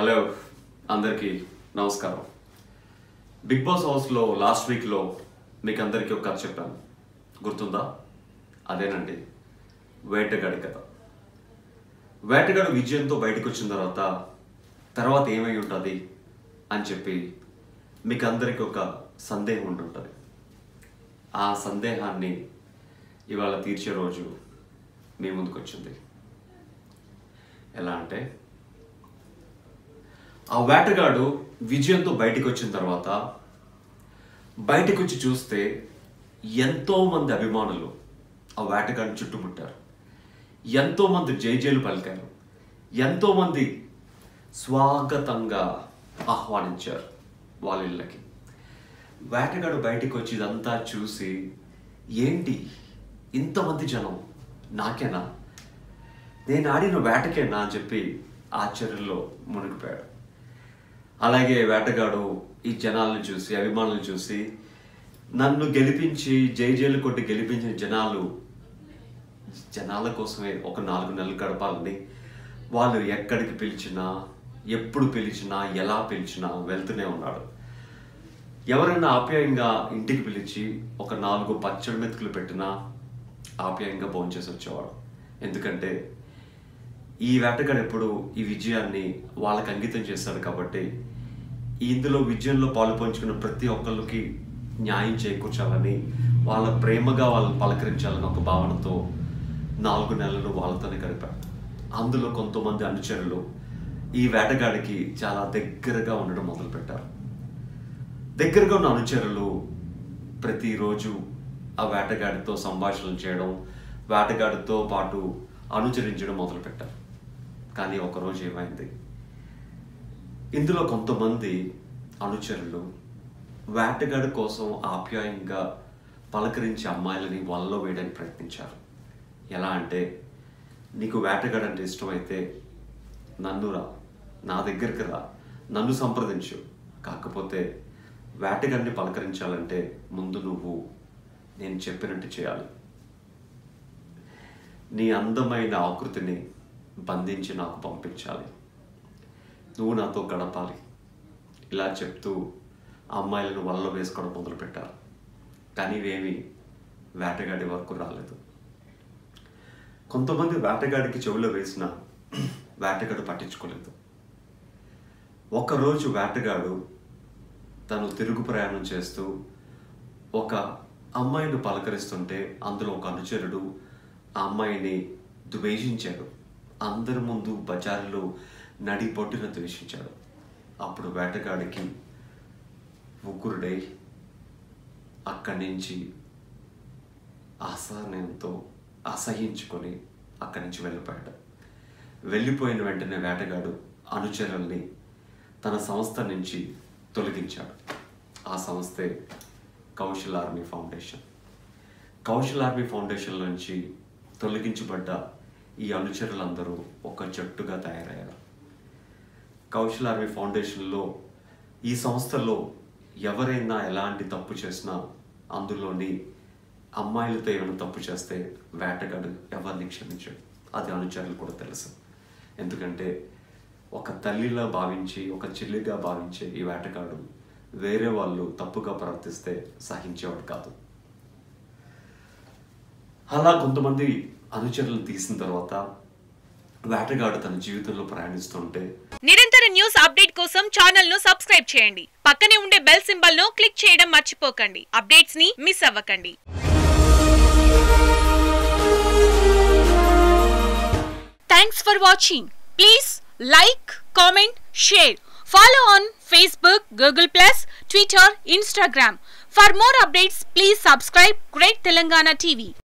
hello అందరికీ నమస్కారం big boss హౌస్లో లాస్ట్ వీక్లో మీకు అందరికీ ఒక కథ చెప్పాను గుర్తుందా అదేనండి వేటగాడి కథ వేటగాడు విజయంతో బయటకు వచ్చిన తర్వాత తర్వాత ఏమై ఉంటుంది అని చెప్పి మీకు అందరికీ ఒక సందేహం ఉంటుంటుంది ఆ సందేహాన్ని ఇవాళ తీర్చే రోజు మీ ముందుకు వచ్చింది ఎలా అంటే ఆ వేటగాడు విజయంతో బయటికి వచ్చిన తర్వాత బయటకు వచ్చి చూస్తే ఎంతో మంది అభిమానులు ఆ వేటగాడిని చుట్టుముట్టారు ఎంతో మంది జైజేలు పలికారు ఎంతో మంది స్వాగతంగా ఆహ్వానించారు వాళ్ళ ఇళ్ళకి వేటగాడు బయటికి వచ్చి ఇదంతా చూసి ఏంటి ఇంతమంది జనం నాకేనా నేను ఆడిన వేటకేనా అని చెప్పి ఆశ్చర్యంలో మునిగిపోయాడు అలాగే వేటగాడు ఈ జనాలను చూసి అభిమానులను చూసి నన్ను గెలిపించి జై జైలు కొట్టి గెలిపించిన జనాలు జనాల కోసమే ఒక నాలుగు నెలలు గడపాలని వాళ్ళు ఎక్కడికి పిలిచినా ఎప్పుడు పిలిచినా ఎలా పిలిచినా వెళ్తూనే ఉన్నాడు ఎవరైనా ఆప్యాయంగా ఇంటికి పిలిచి ఒక నాలుగు పచ్చడి మెతుకులు పెట్టినా ఆప్యాయంగా భోంచేసి వచ్చేవాడు ఎందుకంటే ఈ వేటగాడు ఎప్పుడు ఈ విజయాన్ని వాళ్ళకి అంకితం చేస్తాడు కాబట్టి ఇందులో విజయంలో పాలు పంచుకున్న ప్రతి ఒక్కరికి న్యాయం చేకూర్చాలని వాళ్ళ ప్రేమగా వాళ్ళని పలకరించాలని ఒక భావనతో నాలుగు నెలలు వాళ్ళతోనే గడిపాడు అందులో కొంతమంది అనుచరులు ఈ వేటగాడికి చాలా దగ్గరగా ఉండడం మొదలుపెట్టారు దగ్గరగా ఉన్న అనుచరులు ప్రతిరోజు ఆ వేటగాడితో సంభాషణలు చేయడం వేటగాడితో పాటు అనుచరించడం మొదలుపెట్టారు కానీ ఒకరోజు ఏమైంది ఇందులో కొంతమంది అనుచరులు వేటగాడి కోసం ఆప్యాయంగా పలకరించే అమ్మాయిలని వలలో వేయడానికి ప్రయత్నించారు ఎలా అంటే నీకు వేటగాడు అంటే ఇష్టమైతే నన్ను రా నా దగ్గరికి రా నన్ను సంప్రదించు కాకపోతే వేటగాడిని పలకరించాలంటే ముందు నువ్వు నేను చెప్పినట్టు చేయాలి నీ అందమైన ఆకృతిని బంధించి నాకు పంపించాలి నువ్వు నాతో గడపాలి ఇలా చెప్తూ అమ్మాయిలను వలలో వేసుకోవడం మొదలుపెట్టారు కానీ ఇవేమి వేటగాడి వరకు రాలేదు కొంతమంది వేటగాడికి చెవిలో వేసిన వేటగాడు పట్టించుకోలేదు ఒకరోజు వేటగాడు తను తిరుగు ప్రయాణం చేస్తూ ఒక అమ్మాయిని పలకరిస్తుంటే అందులో ఒక అనుచరుడు ఆ అమ్మాయిని ద్వేషించాడు అందరి ముందు బజారులో నడి పొట్టిన ద్వేషించాడు అప్పుడు వేటగాడికి ముగ్గురుడై అక్కడి నుంచి అసహనంతో అసహించుకొని అక్కడి నుంచి వెళ్ళిపోయాడు వెళ్ళిపోయిన వెంటనే వేటగాడు అనుచరుల్ని తన సంస్థ నుంచి తొలగించాడు ఆ సంస్థే Kaushal Army Foundation Kaushal Army Foundation నుంచి తొలగించబడ్డ ఈ అనుచరులందరూ ఒక జట్టుగా తయారయ్యారు కౌశల్ ఆర్మీ ఫౌండేషన్లో ఈ సంస్థలో ఎవరైనా ఎలాంటి తప్పు చేసినా అందులోని అమ్మాయిలతో ఏమైనా తప్పు చేస్తే వేటగాడు ఎవరిని క్షమించాడు అది అనుచరులు కూడా తెలుసు ఎందుకంటే ఒక తల్లిలా భావించి ఒక చెల్లిగా భావించే ఈ వేటగాడు వేరే వాళ్ళు తప్పుగా ప్రవర్తిస్తే సహించేవాడు కాదు అలా కొంతమంది అనుచరులను తీసిన తర్వాత వేటగాడు తన జీవితంలో ప్రయాణిస్తుంటే నిరంతర న్యూస్ అప్డేట్ కోసం ఛానల్ ను సబ్స్క్రైబ్ చేయండి పక్కనే ఉండే బెల్ సింబల్ ను క్లిక్ చేయడం మర్చిపోకండి అప్డేట్స్ ని మిస్ అవ్వకండి thanks for watching please like comment share follow on Facebook Google Plus Twitter Instagram for more updates please subscribe great Telangana TV